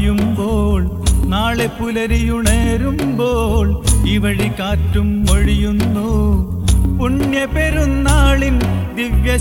മായുമ്പോൾ നാളെ പുലരിയുണരുമ്പോൾ ഈ വഴി കാറ്റും ഒഴിയുന്നു പുണ്യ പെരുന്നാളിൻ ദിവ്യ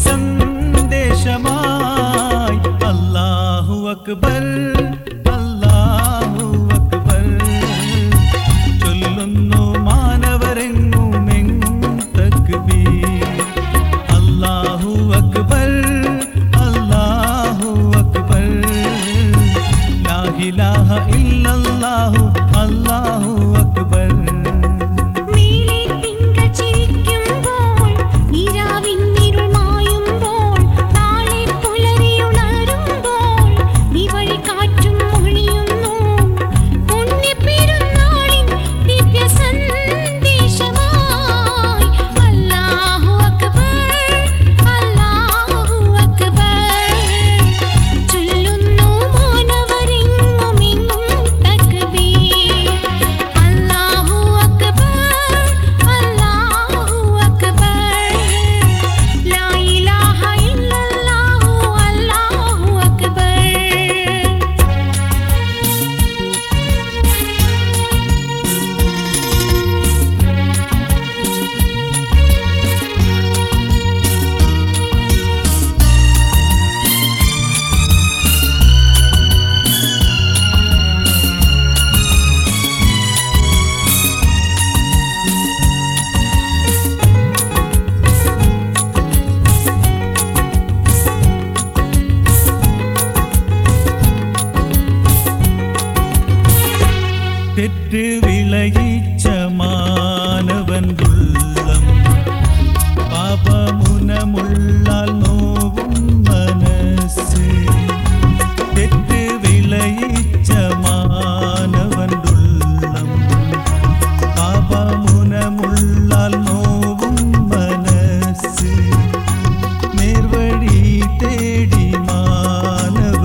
സന്ദേശമായി അല്ലാഹു അക്ബർ അല്ലാഹു അക്ബർ ചൊല്ലുന്നു മാനവരെങ്ങുമെങ്ങും തക്ബീർ അല്ലാഹു അക്ബർ അല്ലാഹു അക്ബർ ലാ ഇലാഹ ഇല്ലല്ലാഹു അല്ലാഹു അക്ബർ മേലെ തിങ്കൾ ചിരിക്കുമ്പോൾ നിലാവിന്നിരുൾ മായുമ്പോൾ നാളെ പുലരിയുണരുമ്പോൾ ഈ വഴി കാറ്റും ഒഴിയുന്നു പുണ്യപ്പെരുന്നാളിൻ ദിവ്യ സന്ദേശമായി അല്ലാഹു അക്ബർ അല്ലാഹു അക്ബർ ചൊല്ലുന്നു മാനവരെങ്ങുമെങ്ങും തക്ബീർ അല്ലാഹു അക്ബർ അല്ലാഹു അക്ബർ ലാ ഇലാഹ ഇല്ലല്ലാഹു അല്ലാഹു അക്ബർ തെറ്റ് വിളയിച്ച മാനവൻ ഉള്ളം പാപമുനമുള്ളാൽ നോവും മനസ്സ് തെറ്റ് വിളയിച്ച മാനവൻ ഉള്ളം പാപമുനമുള്ളാൽ നോവും മനസ്സ് നേർവഴി തേടി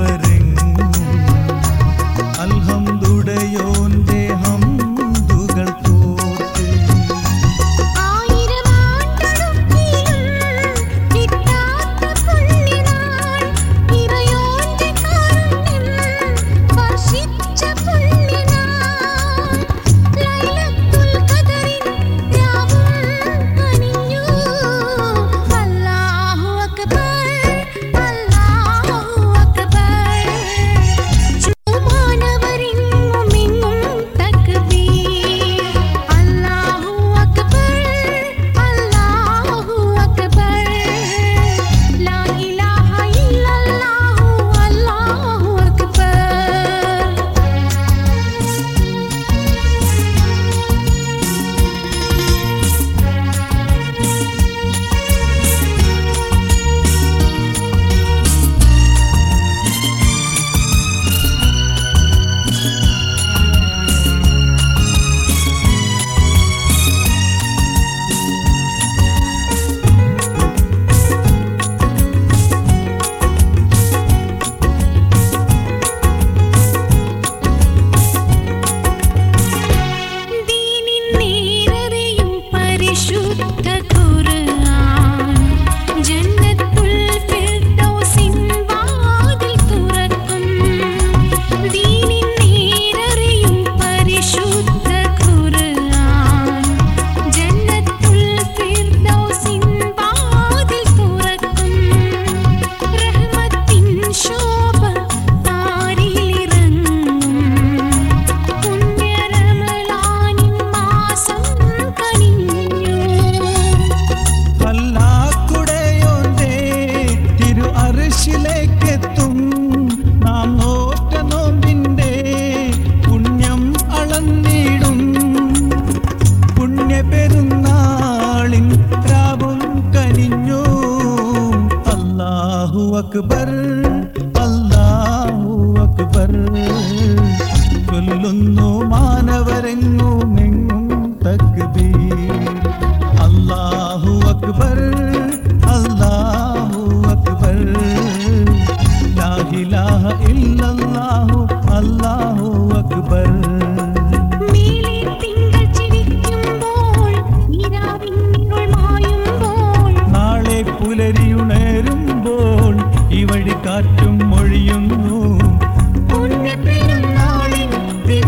മാനവരെങ്ങും അൽഹംദുടയോന്റെ ഹംദുകൾ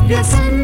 നിത്യസൻ